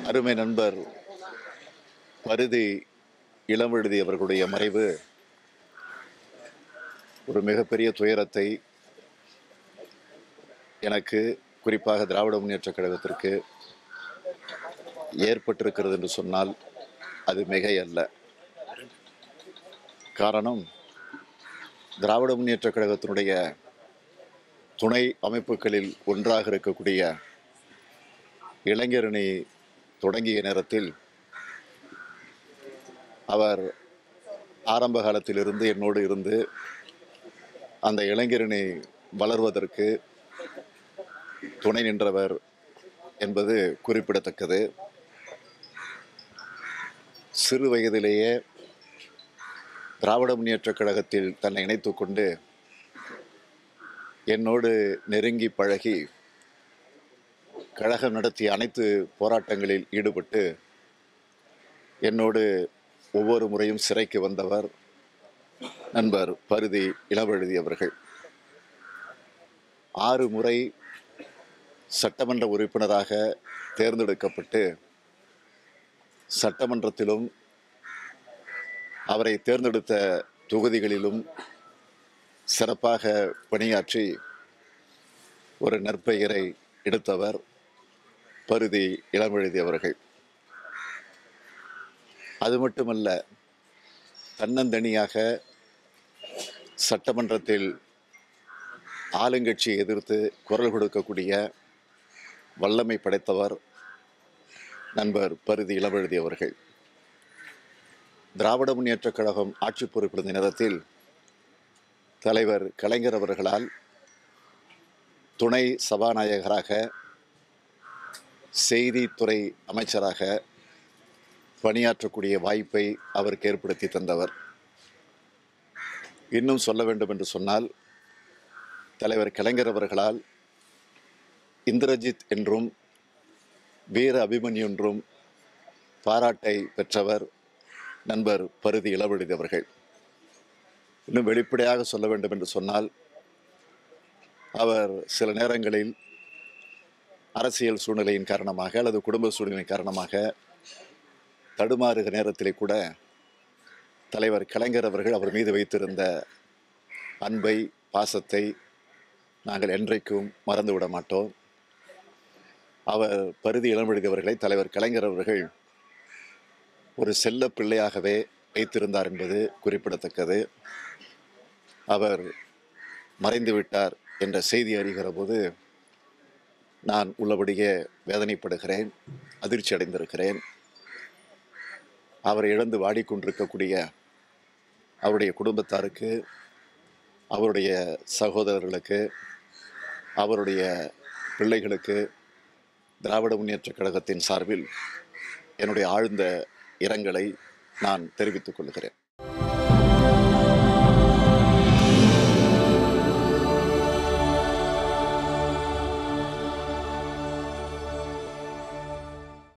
அருமை நண்பர் பருதி இளவெழுதி அவர்களுடைய மறைவு ஒரு மிகப்பெரிய துயரத்தை எனக்கு குறிப்பாக திராவிட முன்னேற்றக் கழகத்திற்கு ஏற்பட்டிருக்கிறது என்று சொன்னால் அது மிகை அல்ல காரணம் திராவிட முன்னேற்றக் கழகத்தினுடைய துணை அமைப்புகளில் ஒன்றாக இருக்கக்கூடிய இளைஞரணி தொடங்கிய நேரத்தில் அவர் ஆரம்ப காலத்திலிருந்து என்னோடு இருந்து அந்த இளைஞரணி வளர்வதற்கு துணை நின்றவர் என்பது குறிப்பிடத்தக்கது சிறு வயதிலேயே திராவிட முன்னேற்றக் கழகத்தில் தன்னை இணைத்துக் கொண்டு என்னோடு நெருங்கி பழகி கழகம் நடத்திய அனைத்து போராட்டங்களில் ஈடுபட்டு என்னோடு ஒவ்வொரு முறையும் சிறைக்கு வந்தவர் நண்பர் பருதி இளவழுதி அவர்கள் ஆறு முறை சட்டமன்ற உறுப்பினராக தேர்ந்தெடுக்கப்பட்டு சட்டமன்றத்திலும் அவரை தேர்ந்தெடுத்த தொகுதிகளிலும் சிறப்பாக பணியாற்றி ஒரு நற்பெயரை எடுத்தவர் பருதி இளமெழுதி அவர்கள் அது மட்டுமல்ல தன்னந்தனியாக சட்டமன்றத்தில் ஆளுங்கட்சியை எதிர்த்து குரல் கொடுக்கக்கூடிய வல்லமை படைத்தவர் நண்பர் பருதி இளவழுதி அவர்கள் திராவிட முன்னேற்றக் கழகம் ஆட்சி பொறுப்பிருந்த நேரத்தில் தலைவர் கலைஞர் அவர்களால் துணை சபாநாயகராக செய்தித்துறை அமைச்சராக பணியாற்றக்கூடிய வாய்ப்பை அவருக்கு ஏற்படுத்தி தந்தவர் இன்னும் சொல்ல வேண்டும் என்று சொன்னால் தலைவர் கலைஞர் அவர்களால் இந்திரஜித் என்றும் வீர அபிமன்யு என்றும் பாராட்டை பெற்றவர் நண்பர் பருதி இளவழுதி அவர்கள் இன்னும் வெளிப்படையாக சொல்ல வேண்டும் என்று சொன்னால் அவர் சில நேரங்களில் அரசியல் சூழ்நிலையின் காரணமாக அல்லது குடும்ப சூழ்நிலையின் காரணமாக தடுமாறுகிற நேரத்திலே கூட தலைவர் கலைஞர் அவர்கள் அவர் மீது வைத்திருந்த அன்பை பாசத்தை நாங்கள் என்றைக்கும் மறந்துவிட மாட்டோம் அவர் பருதி இளமெழுதி அவர்களை தலைவர் கலைஞர் அவர்கள் ஒரு செல்ல பிள்ளையாகவே வைத்திருந்தார் என்பது குறிப்பிடத்தக்கது அவர் மறைந்து விட்டார் என்ற செய்தி அறிகிற போது நான் உள்ளபடியே வேதனைப்படுகிறேன் அதிர்ச்சி அடைந்திருக்கிறேன் அவரை இழந்து வாடிக்கொண்டிருக்கக்கூடிய அவருடைய குடும்பத்தாருக்கு அவருடைய சகோதரர்களுக்கு அவருடைய பிள்ளைகளுக்கு திராவிட முன்னேற்றக் கழகத்தின் சார்பில் என்னுடைய ஆழ்ந்த இரங்கலை நான் தெரிவித்துக் கொள்கிறேன்